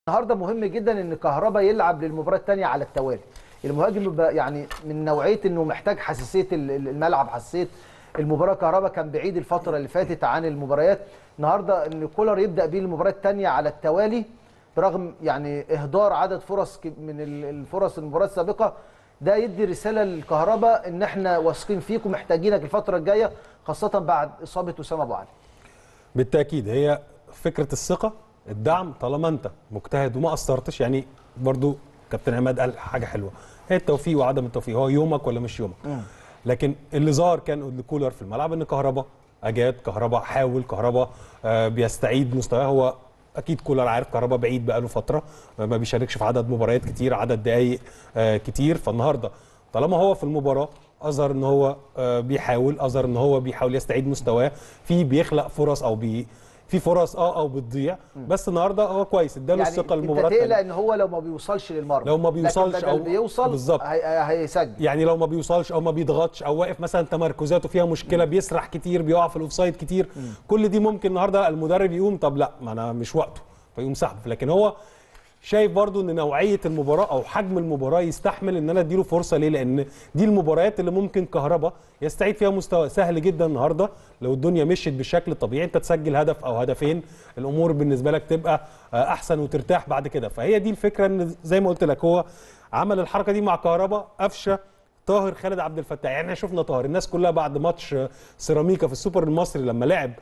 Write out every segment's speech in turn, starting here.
النهارده مهم جدا ان كهربا يلعب للمباراه الثانيه على التوالي المهاجم بيبقى يعني من نوعيه انه محتاج حساسيه ال- ال- الملعب حساسيه المباراه كهربا كان بعيد الفتره اللي فاتت عن المباريات النهارده ان كولر يبدا بيه المباراه الثانيه على التوالي برغم يعني اهدار عدد فرص ك- من ال- الفرص المباراه السابقه ده يدي رساله للكهرباء ان احنا واثقين فيك ومحتاجينك الفتره الجايه خاصه بعد اصابه اسامه ابو علي بالتاكيد هي فكره الثقه الدعم طالما انت مجتهد وما قصرتش يعني برضو كابتن عماد قال حاجه حلوه هي التوفيق وعدم التوفيق هو يومك ولا مش يومك لكن اللي ظهر كان لكولر في الملعب ان كهربا اجاد كهربا حاول كهربا آه، بيستعيد مستواه هو اكيد كولر عارف كهربا بعيد بقاله فتره آه، ما بيشاركش في عدد مباريات كتير عدد دقائق آه، كتير فالنهارده طالما هو في المباراه اظهر ان هو آه، بيحاول اظهر ان هو بيحاول يستعيد مستواه في بيخلق فرص او بي في فرص اه او بتضيع بس النهارده هو كويس اداله يعني الثقه انت للمباراه تقلق التانية. ان هو لو ما بيوصلش للمرمى لو ما بيوصلش لكن أو- بدل بيوصل بالظبط. هي- هي- هيسجل يعني لو ما بيوصلش او ما بيضغطش او واقف مثلا تمركزاته فيها مشكله بيسرح كتير بيقع في الاوفسايد كتير كل دي ممكن النهارده المدرب يقوم طب لا ما انا مش وقته فيقوم سحبه لكن هو شايف برضو ان نوعيه المباراه او حجم المباراه يستحمل ان انا اديله فرصه ليه لان دي المباريات اللي ممكن كهربا يستعيد فيها مستوى سهل جدا النهارده لو الدنيا مشيت بالشكل الطبيعي انت تسجل هدف او هدفين الامور بالنسبه لك تبقى آه، احسن وترتاح بعد كده فهي دي الفكره ان زي ما قلت لك هو عمل الحركه دي مع كهربا قفشه طاهر خالد عبد الفتاح يعني احنا شفنا طاهر الناس كلها بعد ماتش آه، سيراميكا في السوبر المصري لما لعب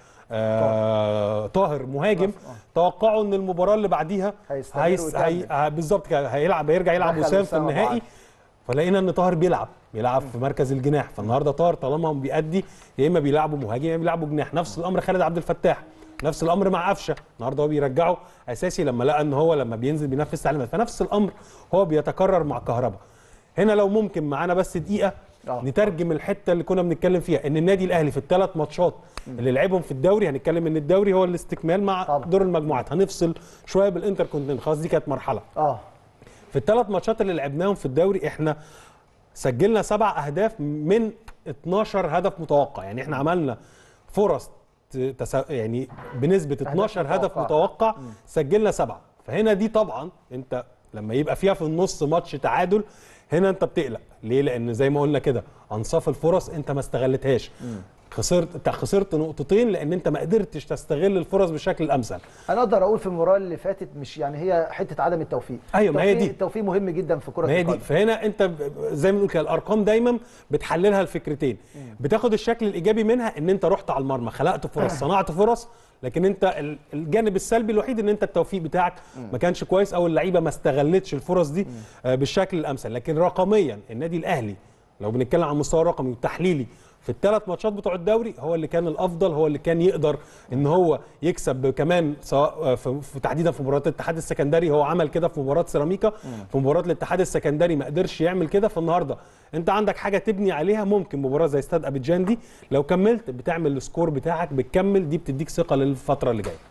آه طاهر مهاجم توقعوا ان المباراه اللي بعديها هيستمر هيس ويكمل. هي آه، بالظبط كده هيلعب هيرجع يلعب دخل وسام في وسام أبو النهائي علي. فلقينا ان طاهر بيلعب بيلعب في مركز الجناح فالنهارده طاهر طالما بيأدي يا اما بيلعبوا مهاجم يا اما بيلعبوا جناح نفس الامر خالد عبد الفتاح نفس الامر مع قفشه النهارده هو بيرجعه اساسي لما لقى ان هو لما بينزل بينفذ تعليمات فنفس الامر هو بيتكرر مع كهربا هنا لو ممكن معانا بس دقيقه آه. نترجم الحته اللي كنا بنتكلم فيها ان النادي الاهلي في الثلاث ماتشات اللي لعبهم في الدوري هنتكلم ان الدوري هو الاستكمال مع طبعا. دور المجموعات هنفصل شويه بالانتر كونتيننت خلاص دي كانت مرحله اه في الثلاث ماتشات اللي لعبناهم في الدوري احنا سجلنا سبع اهداف من 12 هدف متوقع يعني احنا عملنا فرص ت- تس... يعني بنسبه 12 هدف متوقعة. متوقع سجلنا سبعه فهنا دي طبعا انت لما يبقى فيها في النص ماتش تعادل هنا انت بتقلق ليه لان زي ما قلنا كده انصاف الفرص انت ما استغلتهاش خسرت انت خسرت نقطتين لان انت ما قدرتش تستغل الفرص بالشكل الامثل انا اقدر اقول في المباراه اللي فاتت مش يعني هي حته عدم التوفيق أيوة، ما هي التوفيق- دي. التوفيق مهم جدا في كره ما هي دي القدم فهنا انت ب- زي ما بنقول كده الارقام دايما بتحللها الفكرتين بتاخد الشكل الايجابي منها ان انت رحت على المرمى خلقت فرص صنعت فرص لكن انت ال- الجانب السلبي الوحيد ان انت التوفيق بتاعك ما كانش كويس او اللعيبه ما استغلتش الفرص دي آه، بالشكل الامثل لكن رقميا النادي الاهلي لو بنتكلم عن مستوى رقمي وتحليلي في الثلاث ماتشات بتوع الدوري هو اللي كان الافضل هو اللي كان يقدر ان هو يكسب كمان سواء في في- تحديدا في مباراه الاتحاد السكندري هو عمل كده في مباراه سيراميكا في مباراه الاتحاد السكندري ما قدرش يعمل كده فالنهارده انت عندك حاجه تبني عليها ممكن مباراه زي استاد ابيجان دي لو كملت بتعمل السكور بتاعك بتكمل دي بتديك ثقه للفتره اللي جايه